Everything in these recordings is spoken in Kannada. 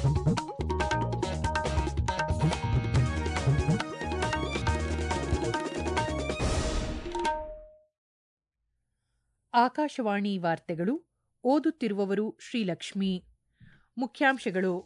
ಆಕಾಶವಾಣಿ ವಾರ್ತೆಗಳು ಓದುತ್ತಿರುವವರು ಶ್ರೀಲಕ್ಷ್ಮಿ ಮುಖ್ಯಾಂಶಗಳು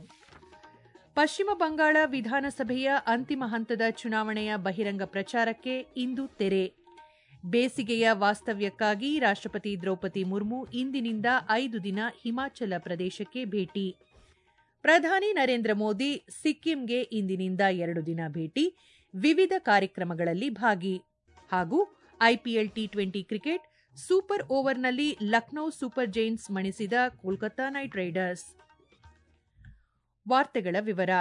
ಪಶ್ಚಿಮ ಬಂಗಾಳ ವಿಧಾನಸಭೆಯ ಅಂತಿಮ ಹಂತದ ಚುನಾವಣೆಯ ಬಹಿರಂಗ ಪ್ರಚಾರಕ್ಕೆ ಇಂದು ತೆರೆ ಬೇಸಿಗೆಯ ವಾಸ್ತವ್ಯಕ್ಕಾಗಿ ರಾಷ್ಟ್ರಪತಿ ದ್ರೌಪದಿ ಮುರ್ಮು ಇಂದಿನಿಂದ ಐದು ದಿನ ಹಿಮಾಚಲ ಪ್ರದೇಶಕ್ಕೆ ಭೇಟಿ ಪ್ರಧಾನಿ ನರೇಂದ್ರ ಮೋದಿ ಸಿಕ್ಕಿಂಗೆ ಇಂದಿನಿಂದ ಎರಡು ದಿನ ಭೇಟಿ ವಿವಿಧ ಕಾರ್ಯಕ್ರಮಗಳಲ್ಲಿ ಭಾಗಿ ಹಾಗೂ IPL T twenty cricket super ಓವರ್ನಲ್ಲಿ ಲಕ್ನೋ ಸೂಪರ್ ಜೈನ್ಸ್ ಮಣಿಸಿದ ಕೋಲ್ಕತಾ ನೈಟ್ ರೈಡರ್ಸ್ ವಾರ್ತೆಗಳ ವಿವರ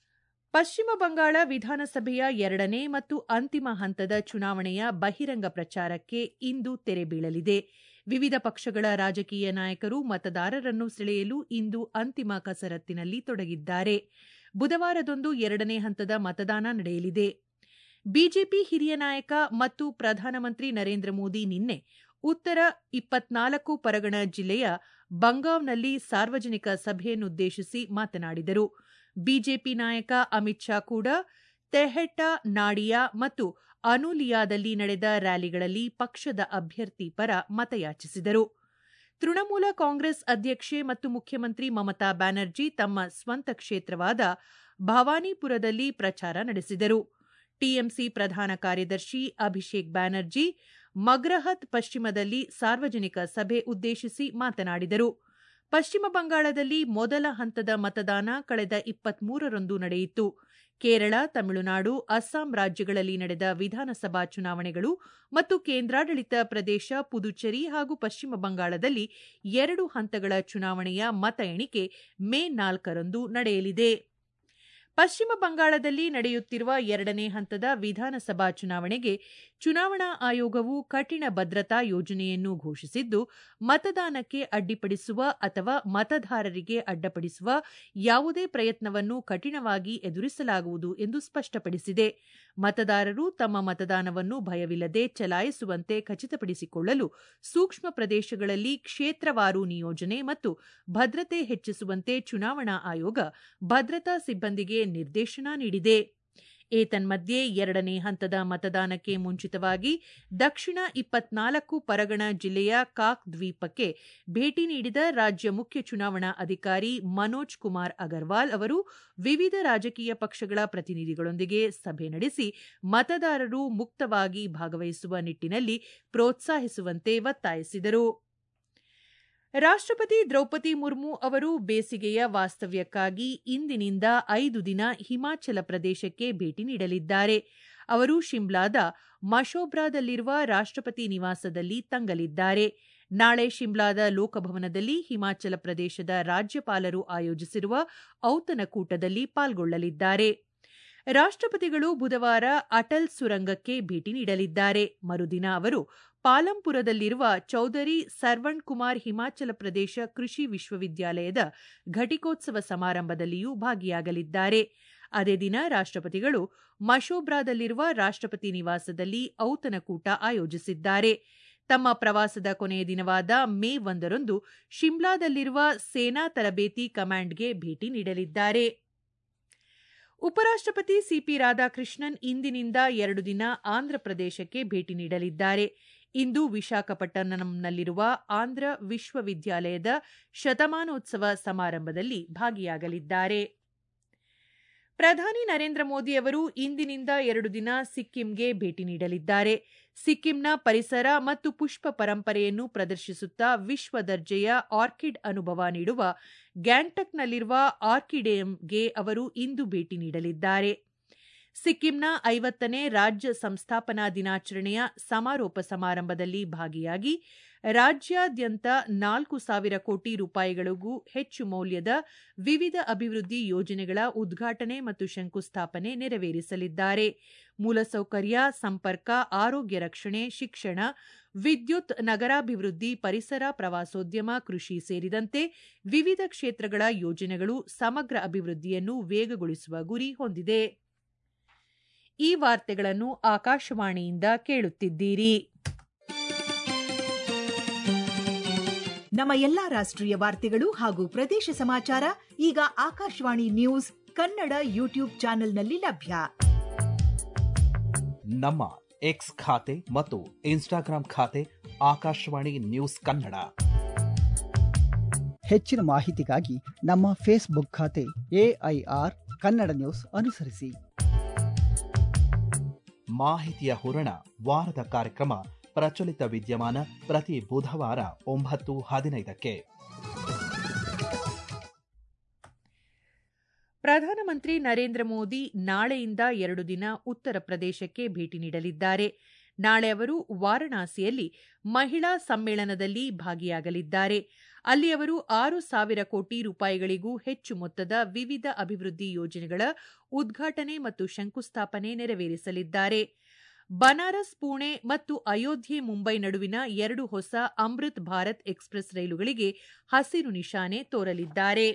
ಪಶ್ಚಿಮ ಬಂಗಾಳ ವಿಧಾನಸಭೆಯ ಎರಡನೇ ಮತ್ತು ಅಂತಿಮ ಹಂತದ ಚುನಾವಣೆಯ ಬಹಿರಂಗ ಪ್ರಚಾರಕ್ಕೆ ಇಂದು ತೆರೆ ಬೀಳಲಿದೆ ವಿವಿಧ ಪಕ್ಷಗಳ ರಾಜಕೀಯ ನಾಯಕರು ಮತದಾರರನ್ನು ಸೆಳೆಯಲು ಇಂದು ಅಂತಿಮ ಕಸರತ್ತಿನಲ್ಲಿ ತೊಡಗಿದ್ದಾರೆ ಬುಧವಾರದಂದು ಎರಡನೇ ಹಂತದ ಮತದಾನ ನಡೆಯಲಿದೆ ಬಿಜೆಪಿ ಹಿರಿಯ ನಾಯಕ ಮತ್ತು ಪ್ರಧಾನಮಂತ್ರಿ ನರೇಂದ್ರ ಮೋದಿ ನಿನ್ನೆ ಉತ್ತರ ಇಪ್ಪತ್ನಾಲ್ಕು ಪರಗಣ ಜಿಲ್ಲೆಯ ಬಂಗಾವ್ನಲ್ಲಿ ಸಾರ್ವಜನಿಕ ಸಭೆಯನ್ನುದ್ದೇಶಿಸಿ ಮಾತನಾಡಿದರು ಬಿಜೆಪಿ ನಾಯಕ ಅಮಿತ್ ಶಾ ಕೂಡ ತೆಹೆಟ್ಟಾ ನಾಡಿಯಾ ಮತ್ತು ಅನುಲಿಯಾದಲ್ಲಿ ನಡೆದ ರ್ಯಾಲಿಗಳಲ್ಲಿ ಪಕ್ಷದ ಅಭ್ಯರ್ಥಿ ಪರ ಮತಯಾಚಿಸಿದರು ತೃಣಮೂಲ ಕಾಂಗ್ರೆಸ್ ಅಧ್ಯಕ್ಷೆ ಮತ್ತು ಮುಖ್ಯಮಂತ್ರಿ ಮಮತಾ ಬ್ಯಾನರ್ಜಿ ತಮ್ಮ ಸ್ವಂತ ಕ್ಷೇತ್ರವಾದ ಭವಾನಿಪುರದಲ್ಲಿ ಪ್ರಚಾರ ನಡೆಸಿದರು ಟಿಎಂಸಿ ಪ್ರಧಾನ ಕಾರ್ಯದರ್ಶಿ ಅಭಿಷೇಕ್ ಬ್ಯಾನರ್ಜಿ ಮಗ್ರಹತ್ ಪಶ್ಚಿಮದಲ್ಲಿ ಸಾರ್ವಜನಿಕ ಸಭೆ ಉದ್ದೇಶಿಸಿ ಮಾತನಾಡಿದರು ಪಶ್ಚಿಮ ಬಂಗಾಳದಲ್ಲಿ ಮೊದಲ ಹಂತದ ಮತದಾನ ಕಳೆದ ಇಪ್ಪತ್ಮೂರರಂದು ನಡೆಯಿತು ಕೇರಳ ತಮಿಳುನಾಡು ಅಸ್ಸಾಂ ರಾಜ್ಯಗಳಲ್ಲಿ ನಡೆದ ವಿಧಾನಸಭಾ ಚುನಾವಣೆಗಳು ಮತ್ತು ಕೇಂದ್ರಾಡಳಿತ ಪ್ರದೇಶ ಪುದುಚೇರಿ ಹಾಗೂ ಪಶ್ಚಿಮ ಬಂಗಾಳದಲ್ಲಿ ಎರಡು ಹಂತಗಳ ಚುನಾವಣೆಯ ಮತ ಎಣಿಕೆ ಮೇ ನಾಲ್ಕರಂದು ನಡೆಯಲಿದೆ ಪಶ್ಚಿಮ ಬಂಗಾಳದಲ್ಲಿ ನಡೆಯುತ್ತಿರುವ ಎರಡನೇ ಹಂತದ ವಿಧಾನಸಭಾ ಚುನಾವಣೆಗೆ ಚುನಾವಣಾ ಆಯೋಗವು ಕಠಿಣ ಭದ್ರತಾ ಯೋಜನೆಯನ್ನು ಘೋಷಿಸಿದ್ದು ಮತದಾನಕ್ಕೆ ಅಡ್ಡಿಪಡಿಸುವ ಅಥವಾ ಮತದಾರರಿಗೆ ಅಡ್ಡಪಡಿಸುವ ಯಾವುದೇ ಪ್ರಯತ್ನವನ್ನು ಕಠಿಣವಾಗಿ ಎದುರಿಸಲಾಗುವುದು ಎಂದು ಸ್ಪಷ್ಟಪಡಿಸಿದೆ ಮತದಾರರು ತಮ್ಮ ಮತದಾನವನ್ನು ಭಯವಿಲ್ಲದೆ ಚಲಾಯಿಸುವಂತೆ ಖಚಿತಪಡಿಸಿಕೊಳ್ಳಲು ಸೂಕ್ಷ್ಮ ಪ್ರದೇಶಗಳಲ್ಲಿ ಕ್ಷೇತ್ರವಾರು ನಿಯೋಜನೆ ಮತ್ತು ಭದ್ರತೆ ಹೆಚ್ಚಿಸುವಂತೆ ಚುನಾವಣಾ ಆಯೋಗ ಭದ್ರತಾ ಸಿಬ್ಬಂದಿಗೆ ನಿರ್ದೇಶನ ನೀಡಿದೆ ಏತನ್ಮಧ್ಯೆ ಎರಡನೇ ಹಂತದ ಮತದಾನಕ್ಕೆ ಮುಂಚಿತವಾಗಿ ದಕ್ಷಿಣ ಇಪ್ಪತ್ನಾಲ್ಕು ಪರಗಣ ಜಿಲ್ಲೆಯ ಕಾಕ್ ದ್ವೀಪಕ್ಕೆ ಭೇಟಿ ನೀಡಿದ ರಾಜ್ಯ ಮುಖ್ಯ ಚುನಾವಣಾ ಅಧಿಕಾರಿ ಮನೋಜ್ ಕುಮಾರ್ ಅಗರ್ವಾಲ್ ಅವರು ವಿವಿಧ ರಾಜಕೀಯ ಪಕ್ಷಗಳ ಪ್ರತಿನಿಧಿಗಳೊಂದಿಗೆ ಸಭೆ ನಡೆಸಿ ಮತದಾರರು ಮುಕ್ತವಾಗಿ ಭಾಗವಹಿಸುವ ನಿಟ್ಟಿನಲ್ಲಿ ಪ್ರೋತ್ಸಾಹಿಸುವಂತೆ ಒತ್ತಾಯಿಸಿದರು ರಾಷ್ಟ್ರಪತಿ ದ್ರೌಪದಿ ಮುರ್ಮು ಅವರು ಬೇಸಿಗೆಯ ವಾಸ್ತವ್ಯಕ್ಕಾಗಿ ಇಂದಿನಿಂದ ಐದು ದಿನ ಹಿಮಾಚಲ ಪ್ರದೇಶಕ್ಕೆ ಭೇಟಿ ನೀಡಲಿದ್ದಾರೆ ಅವರು ಶಿಮ್ಲಾದ ಮಶೋಬ್ರಾದಲ್ಲಿರುವ ರಾಷ್ಟ್ರಪತಿ ನಿವಾಸದಲ್ಲಿ ತಂಗಲಿದ್ದಾರೆ ನಾಳೆ ಶಿಮ್ಲಾದ ಲೋಕಭವನದಲ್ಲಿ ಹಿಮಾಚಲ ಪ್ರದೇಶದ ರಾಜ್ಯಪಾಲರು ಆಯೋಜಿಸಿರುವ ಔತಣಕೂಟದಲ್ಲಿ ಪಾಲ್ಗೊಳ್ಳಲಿದ್ದಾರೆ ರಾಷ್ಟ್ರಪತಿಗಳು ಬುಧವಾರ ಅಟಲ್ ಸುರಂಗಕ್ಕೆ ಭೇಟಿ ನೀಡಲಿದ್ದಾರೆ ಮರುದಿನ ಅವರು ಪಾಲಂಪುರದಲ್ಲಿರುವ ಚೌಧರಿ ಸರ್ವಣ್ ಕುಮಾರ್ ಹಿಮಾಚಲ ಪ್ರದೇಶ ಕೃಷಿ ವಿಶ್ವವಿದ್ಯಾಲಯದ ಘಟಿಕೋತ್ಸವ ಸಮಾರಂಭದಲ್ಲಿಯೂ ಭಾಗಿಯಾಗಲಿದ್ದಾರೆ ಅದೇ ದಿನ ರಾಷ್ಟ್ರಪತಿಗಳು ಮಶೋಬ್ರಾದಲ್ಲಿರುವ ರಾಷ್ಟ್ರಪತಿ ನಿವಾಸದಲ್ಲಿ ಔತಣಕೂಟ ಆಯೋಜಿಸಿದ್ದಾರೆ ತಮ್ಮ ಪ್ರವಾಸದ ಕೊನೆಯ ದಿನವಾದ ಮೇ ಒಂದರಂದು ಶಿಮ್ಲಾದಲ್ಲಿರುವ ಸೇನಾ ತರಬೇತಿ ಕಮಾಂಡ್ಗೆ ಭೇಟಿ ನೀಡಲಿದ್ದಾರೆ ಉಪರಾಷ್ಟ್ರಪತಿ ಸಿಪಿ ರಾಧಾಕೃಷ್ಣನ್ ಇಂದಿನಿಂದ ಎರಡು ದಿನ ಆಂಧ್ರಪ್ರದೇಶಕ್ಕೆ ಭೇಟಿ ನೀಡಲಿದ್ದಾರೆ ಇಂದು ವಿಶಾಖಪಟ್ಟಣಂನಲ್ಲಿರುವ ಆಂಧ್ರ ವಿಶ್ವವಿದ್ಯಾಲಯದ ಶತಮಾನೋತ್ಸವ ಸಮಾರಂಭದಲ್ಲಿ ಭಾಗಿಯಾಗಲಿದ್ದಾರೆ ಪ್ರಧಾನಿ ನರೇಂದ್ರ ಮೋದಿ ಅವರು ಇಂದಿನಿಂದ ಎರಡು ದಿನ ಸಿಕ್ಕಿಂಗೆ ಭೇಟಿ ನೀಡಲಿದ್ದಾರೆ ಸಿಕ್ಕಿಂನ ಪರಿಸರ ಮತ್ತು ಪುಷ್ಪ ಪರಂಪರೆಯನ್ನು ಪ್ರದರ್ಶಿಸುತ್ತಾ ವಿಶ್ವ ದರ್ಜೆಯ ಆರ್ಕಿಡ್ ಅನುಭವ ನೀಡುವ ಗ್ಯಾಂಗ್ಟಕ್ನಲ್ಲಿರುವ ಆರ್ಕಿಡೇಯಂಗೆ ಅವರು ಇಂದು ಭೇಟಿ ನೀಡಲಿದ್ದಾರೆ ಸಿಕ್ಕಿಂನ ಐವತ್ತನೇ ರಾಜ್ಯ ಸಂಸ್ಥಾಪನಾ ದಿನಾಚರಣೆಯ ಸಮಾರೋಪ ಸಮಾರಂಭದಲ್ಲಿ ಭಾಗಿಯಾಗಿ ರಾಜ್ಯಾದ್ಯಂತ ನಾಲ್ಕು ಸಾವಿರ ಕೋಟಿ ರೂಪಾಯಿಗಳಿಗೂ ಹೆಚ್ಚು ಮೌಲ್ಯದ ವಿವಿಧ ಅಭಿವೃದ್ಧಿ ಯೋಜನೆಗಳ ಉದ್ಘಾಟನೆ ಮತ್ತು ಶಂಕುಸ್ಥಾಪನೆ ನೆರವೇರಿಸಲಿದ್ದಾರೆ ಮೂಲಸೌಕರ್ಯ ಸಂಪರ್ಕ ಆರೋಗ್ಯ ರಕ್ಷಣೆ ಶಿಕ್ಷಣ ವಿದ್ಯುತ್ ನಗರಾಭಿವೃದ್ಧಿ ಪರಿಸರ ಪ್ರವಾಸೋದ್ಯಮ ಕೃಷಿ ಸೇರಿದಂತೆ ವಿವಿಧ ಕ್ಷೇತ್ರಗಳ ಯೋಜನೆಗಳು ಸಮಗ್ರ ಅಭಿವೃದ್ಧಿಯನ್ನು ವೇಗಗೊಳಿಸುವ ಗುರಿ ಹೊಂದಿದೆ ಈ ವಾರ್ತೆಗಳನ್ನು ಆಕಾಶವಾಣಿಯಿಂದ ಕೇಳುತ್ತಿದ್ದೀರಿ ನಮ್ಮ ಎಲ್ಲಾ ರಾಷ್ಟ್ರೀಯ ವಾರ್ತೆಗಳು ಹಾಗೂ ಪ್ರದೇಶ ಸಮಾಚಾರ ಈಗ ಆಕಾಶವಾಣಿ ನ್ಯೂಸ್ ಕನ್ನಡ ಯೂಟ್ಯೂಬ್ ಚಾನೆಲ್ನಲ್ಲಿ ಲಭ್ಯ ನಮ್ಮ ಎಕ್ಸ್ ಖಾತೆ ಮತ್ತು ಇನ್ಸ್ಟಾಗ್ರಾಂ ಖಾತೆ ಆಕಾಶವಾಣಿ ನ್ಯೂಸ್ ಕನ್ನಡ ಹೆಚ್ಚಿನ ಮಾಹಿತಿಗಾಗಿ ನಮ್ಮ ಫೇಸ್ಬುಕ್ ಖಾತೆ ಎಐಆರ್ ಕನ್ನಡ ನ್ಯೂಸ್ ಅನುಸರಿಸಿ ಮಾಹಿತಿಯ ಹೂರಣ ವಾರದ ಕಾರ್ಯಕ್ರಮ ಪ್ರಚಲಿತ ವಿದ್ಯಮಾನ ಪ್ರತಿ ಬುಧವಾರ ಒಂಬತ್ತು ಹದಿನೈದಕ್ಕೆ ಪ್ರಧಾನಮಂತ್ರಿ ನರೇಂದ್ರ ಮೋದಿ ನಾಳೆಯಿಂದ ಎರಡು ದಿನ ಉತ್ತರ ಪ್ರದೇಶಕ್ಕೆ ಭೇಟಿ ನೀಡಲಿದ್ದಾರೆ ನಾಳೆ ಅವರು ವಾರಣಾಸಿಯಲ್ಲಿ ಮಹಿಳಾ ಸಮ್ಮೇಳನದಲ್ಲಿ ಭಾಗಿಯಾಗಲಿದ್ದಾರೆ ಅಲ್ಲಿ ಅವರು ಆರು ಸಾವಿರ ಕೋಟಿ ರೂಪಾಯಿಗಳಿಗೂ ಹೆಚ್ಚು ಮೊತ್ತದ ವಿವಿಧ ಅಭಿವೃದ್ಧಿ ಯೋಜನೆಗಳ ಉದ್ಘಾಟನೆ ಮತ್ತು ಶಂಕುಸ್ಥಾಪನೆ ನೆರವೇರಿಸಲಿದ್ದಾರೆ ಬನಾರಸ್ ಪುಣೆ ಮತ್ತು ಅಯೋಧ್ಯೆ ಮುಂಬೈ ನಡುವಿನ ಎರಡು ಹೊಸ ಅಮೃತ್ ಭಾರತ್ ಎಕ್ಸ್ಪ್ರೆಸ್ ರೈಲುಗಳಿಗೆ ಹಸಿರು ನಿಶಾನೆ ತೋರಲಿದ್ದಾರೆ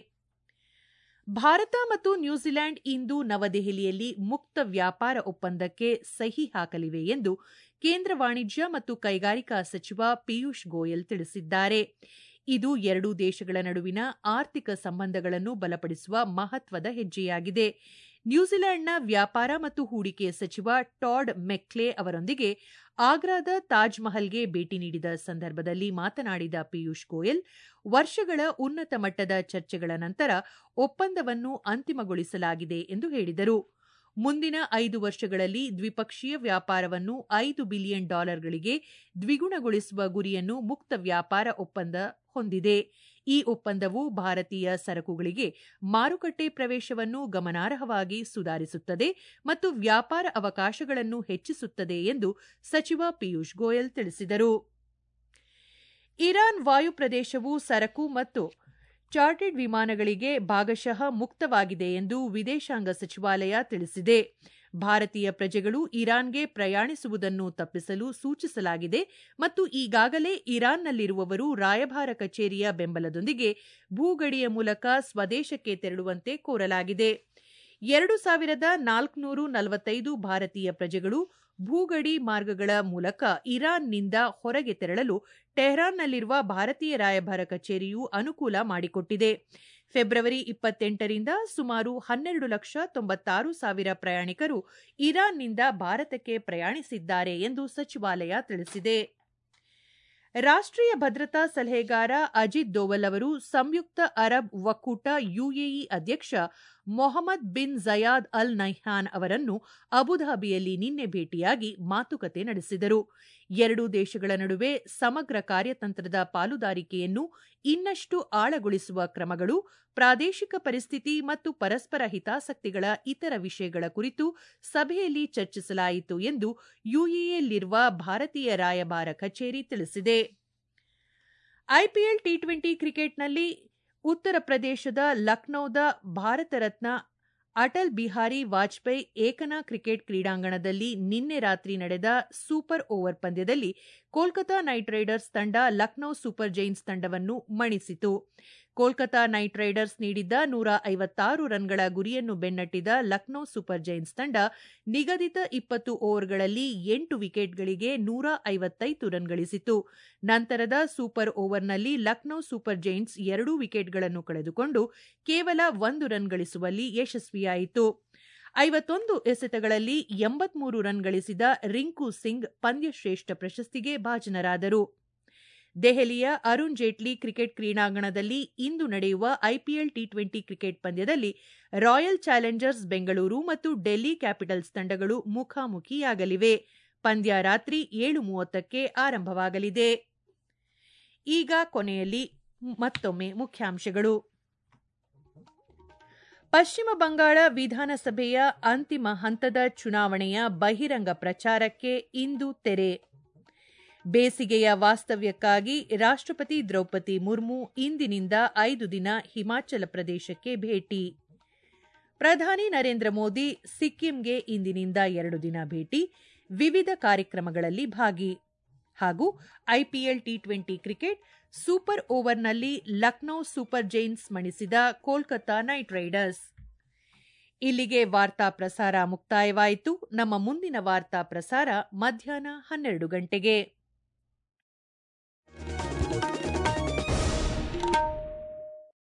ಭಾರತ ಮತ್ತು ನ್ಯೂಜಿಲೆಂಡ್ ಇಂದು ನವದೆಹಲಿಯಲ್ಲಿ ಮುಕ್ತ ವ್ಯಾಪಾರ ಒಪ್ಪಂದಕ್ಕೆ ಸಹಿ ಹಾಕಲಿವೆ ಎಂದು ಕೇಂದ್ರ ವಾಣಿಜ್ಯ ಮತ್ತು ಕೈಗಾರಿಕಾ ಸಚಿವ ಪಿಯೂಷ್ ಗೋಯಲ್ ತಿಳಿಸಿದ್ದಾರೆ ಇದು ಎರಡೂ ದೇಶಗಳ ನಡುವಿನ ಆರ್ಥಿಕ ಸಂಬಂಧಗಳನ್ನು ಬಲಪಡಿಸುವ ಮಹತ್ವದ ಹೆಜ್ಜೆಯಾಗಿದೆ ನ್ಯೂಜಿಲೆಂಡ್ನ ವ್ಯಾಪಾರ ಮತ್ತು ಹೂಡಿಕೆ ಸಚಿವ ಟಾಡ್ ಮೆಕ್ಲೆ ಅವರೊಂದಿಗೆ ಆಗ್ರಾದ ತಾಜ್ ಮಹಲ್ಗೆ ಭೇಟಿ ನೀಡಿದ ಸಂದರ್ಭದಲ್ಲಿ ಮಾತನಾಡಿದ ಪಿಯೂಷ್ ಗೋಯಲ್ ವರ್ಷಗಳ ಉನ್ನತ ಮಟ್ಟದ ಚರ್ಚೆಗಳ ನಂತರ ಒಪ್ಪಂದವನ್ನು ಅಂತಿಮಗೊಳಿಸಲಾಗಿದೆ ಎಂದು ಹೇಳಿದರು ಮುಂದಿನ ಐದು ವರ್ಷಗಳಲ್ಲಿ ದ್ವಿಪಕ್ಷೀಯ ವ್ಯಾಪಾರವನ್ನು ಐದು ಬಿಲಿಯನ್ ಡಾಲರ್ಗಳಿಗೆ ದ್ವಿಗುಣಗೊಳಿಸುವ ಗುರಿಯನ್ನು ಮುಕ್ತ ವ್ಯಾಪಾರ ಒಪ್ಪಂದ ಹೊಂದಿದೆ ಈ ಒಪ್ಪಂದವು ಭಾರತೀಯ ಸರಕುಗಳಿಗೆ ಮಾರುಕಟ್ಟೆ ಪ್ರವೇಶವನ್ನು ಗಮನಾರ್ಹವಾಗಿ ಸುಧಾರಿಸುತ್ತದೆ ಮತ್ತು ವ್ಯಾಪಾರ ಅವಕಾಶಗಳನ್ನು ಹೆಚ್ಚಿಸುತ್ತದೆ ಎಂದು ಸಚಿವ ಪಿಯೂಷ್ ಗೋಯಲ್ ತಿಳಿಸಿದರು ಇರಾನ್ ವಾಯು ಪ್ರದೇಶವು ಸರಕು ಮತ್ತು ಚಾರ್ಟೆಡ್ ವಿಮಾನಗಳಿಗೆ ಭಾಗಶಃ ಮುಕ್ತವಾಗಿದೆ ಎಂದು ವಿದೇಶಾಂಗ ಸಚಿವಾಲಯ ತಿಳಿಸಿದೆ ಭಾರತೀಯ ಪ್ರಜೆಗಳು ಇರಾನ್ಗೆ ಪ್ರಯಾಣಿಸುವುದನ್ನು ತಪ್ಪಿಸಲು ಸೂಚಿಸಲಾಗಿದೆ ಮತ್ತು ಈಗಾಗಲೇ ಇರಾನ್ನಲ್ಲಿರುವವರು ರಾಯಭಾರ ಕಚೇರಿಯ ಬೆಂಬಲದೊಂದಿಗೆ ಭೂಗಡಿಯ ಮೂಲಕ ಸ್ವದೇಶಕ್ಕೆ ತೆರಳುವಂತೆ ಕೋರಲಾಗಿದೆ ಎರಡು ಸಾವಿರದ ನಾಲ್ಕುನೂರು ನಲವತ್ತೈದು ಭಾರತೀಯ ಪ್ರಜೆಗಳು ಭೂಗಡಿ ಮಾರ್ಗಗಳ ಮೂಲಕ ಇರಾನ್ನಿಂದ ಹೊರಗೆ ತೆರಳಲು ಟೆಹರಾನ್ನಲ್ಲಿರುವ ಭಾರತೀಯ ರಾಯಭಾರ ಕಚೇರಿಯು ಅನುಕೂಲ ಮಾಡಿಕೊಟ್ಟಿದೆ ಫೆಬ್ರವರಿ ಇಪ್ಪತ್ತೆಂಟರಿಂದ ಸುಮಾರು ಹನ್ನೆರಡು ಲಕ್ಷ ತೊಂಬತ್ತಾರು ಸಾವಿರ ಪ್ರಯಾಣಿಕರು ಇರಾನ್ನಿಂದ ಭಾರತಕ್ಕೆ ಪ್ರಯಾಣಿಸಿದ್ದಾರೆ ಎಂದು ಸಚಿವಾಲಯ ತಿಳಿಸಿದೆ ರಾಷ್ಟ್ರೀಯ ಭದ್ರತಾ ಸಲಹೆಗಾರ ಅಜಿತ್ ದೋವಲ್ ಅವರು ಸಂಯುಕ್ತ ಅರಬ್ ಒಕ್ಕೂಟ ಯುಎಇ ಅಧ್ಯಕ್ಷ ಮೊಹಮ್ಮದ್ ಬಿನ್ ಜಯಾದ್ ಅಲ್ ನೈಹಾನ್ ಅವರನ್ನು ಅಬುಧಾಬಿಯಲ್ಲಿ ನಿನ್ನೆ ಭೇಟಿಯಾಗಿ ಮಾತುಕತೆ ನಡೆಸಿದರು ಎರಡೂ ದೇಶಗಳ ನಡುವೆ ಸಮಗ್ರ ಕಾರ್ಯತಂತ್ರದ ಪಾಲುದಾರಿಕೆಯನ್ನು ಇನ್ನಷ್ಟು ಆಳಗೊಳಿಸುವ ಕ್ರಮಗಳು ಪ್ರಾದೇಶಿಕ ಪರಿಸ್ಥಿತಿ ಮತ್ತು ಪರಸ್ಪರ ಹಿತಾಸಕ್ತಿಗಳ ಇತರ ವಿಷಯಗಳ ಕುರಿತು ಸಭೆಯಲ್ಲಿ ಚರ್ಚಿಸಲಾಯಿತು ಎಂದು ಯುಎಇಯಲ್ಲಿರುವ ಭಾರತೀಯ ರಾಯಭಾರ ಕಚೇರಿ ತಿಳಿಸಿದೆ ಐಪಿಎಲ್ ಟಿ ಟ್ವೆಂಟಿ ಕ್ರಿಕೆಟ್ನಲ್ಲಿ ಉತ್ತರ ಪ್ರದೇಶದ ಲಕ್ನೋದ ಭಾರತ ರತ್ನ ಅಟಲ್ ಬಿಹಾರಿ ವಾಜಪೇಯಿ ಏಕನಾ ಕ್ರಿಕೆಟ್ ಕ್ರೀಡಾಂಗಣದಲ್ಲಿ ನಿನ್ನೆ ರಾತ್ರಿ ನಡೆದ ಸೂಪರ್ ಓವರ್ ಪಂದ್ಯದಲ್ಲಿ ಕೋಲ್ಕತಾ ನೈಟ್ ರೈಡರ್ಸ್ ತಂಡ ಲಕ್ನೋ ಸೂಪರ್ ಜೈನ್ಸ್ ತಂಡವನ್ನು ಮಣಿಸಿತು ಕೋಲ್ಕತಾ ನೈಟ್ ರೈಡರ್ಸ್ ನೀಡಿದ್ದ ನೂರ ಐವತ್ತಾರು ರನ್ಗಳ ಗುರಿಯನ್ನು ಬೆನ್ನಟ್ಟಿದ ಲಕ್ನೋ ಸೂಪರ್ ಜೈನ್ಸ್ ತಂಡ ನಿಗದಿತ ಇಪ್ಪತ್ತು ಓವರ್ಗಳಲ್ಲಿ ಎಂಟು ವಿಕೆಟ್ಗಳಿಗೆ ನೂರ ಐವತ್ತೈದು ರನ್ ಗಳಿಸಿತು ನಂತರದ ಸೂಪರ್ ಓವರ್ನಲ್ಲಿ ಲಕ್ನೋ ಸೂಪರ್ ಜೈನ್ಸ್ ಎರಡೂ ವಿಕೆಟ್ಗಳನ್ನು ಕಳೆದುಕೊಂಡು ಕೇವಲ ಒಂದು ರನ್ ಗಳಿಸುವಲ್ಲಿ ಯಶಸ್ವಿಯಾಯಿತು ಐವತ್ತೊಂದು ಎಸೆತಗಳಲ್ಲಿ ಎಂಬತ್ಮೂರು ರನ್ ಗಳಿಸಿದ ರಿಂಕು ಸಿಂಗ್ ಪಂದ್ಯಶ್ರೇಷ್ಠ ಪ್ರಶಸ್ತಿಗೆ ಭಾಜನರಾದರು ದೆಹಲಿಯ ಅರುಣ್ ಜೇಟ್ಲಿ ಕ್ರಿಕೆಟ್ ಕ್ರೀಡಾಂಗಣದಲ್ಲಿ ಇಂದು ನಡೆಯುವ ಐಪಿಎಲ್ ಟಿ ಟ್ವೆಂಟಿ ಕ್ರಿಕೆಟ್ ಪಂದ್ಯದಲ್ಲಿ ರಾಯಲ್ ಚಾಲೆಂಜರ್ಸ್ ಬೆಂಗಳೂರು ಮತ್ತು ಡೆಲ್ಲಿ ಕ್ಯಾಪಿಟಲ್ಸ್ ತಂಡಗಳು ಮುಖಾಮುಖಿಯಾಗಲಿವೆ ಪಂದ್ಯ ರಾತ್ರಿ ಏಳು ಮೂವತ್ತಕ್ಕೆ ಆರಂಭವಾಗಲಿದೆ ಈಗ ಕೊನೆಯಲ್ಲಿ ಮತ್ತೊಮ್ಮೆ ಮುಖ್ಯಾಂಶಗಳು ಪಶ್ಚಿಮ ಬಂಗಾಳ ವಿಧಾನಸಭೆಯ ಅಂತಿಮ ಹಂತದ ಚುನಾವಣೆಯ ಬಹಿರಂಗ ಪ್ರಚಾರಕ್ಕೆ ಇಂದು ತೆರೆ ಬೇಸಿಗೆಯ ವಾಸ್ತವ್ಯಕ್ಕಾಗಿ ರಾಷ್ಟ್ರಪತಿ ದ್ರೌಪದಿ ಮುರ್ಮು ಇಂದಿನಿಂದ ಐದು ದಿನ ಹಿಮಾಚಲ ಪ್ರದೇಶಕ್ಕೆ ಭೇಟಿ ಪ್ರಧಾನಿ ನರೇಂದ್ರ ಮೋದಿ ಸಿಕ್ಕಿಂಗೆ ಇಂದಿನಿಂದ ಎರಡು ದಿನ ಭೇಟಿ ವಿವಿಧ ಕಾರ್ಯಕ್ರಮಗಳಲ್ಲಿ ಭಾಗಿ ಹಾಗೂ IPL T twenty cricket super ಓವರ್ನಲ್ಲಿ ಲಕ್ನೋ ಸೂಪರ್ ಜೈನ್ಸ್ ಮಣಿಸಿದ ಕೋಲ್ಕತಾ ನೈಟ್ ರೈಡರ್ಸ್ ಇಲ್ಲಿಗೆ ವಾರ್ತಾ ಪ್ರಸಾರ ಮುಕ್ತಾಯವಾಯಿತು ನಮ್ಮ ಮುಂದಿನ ವಾರ್ತಾ ಪ್ರಸಾರ ಮಧ್ಯಾಹ್ನ ಹನ್ನೆರಡು ಗಂಟೆಗೆ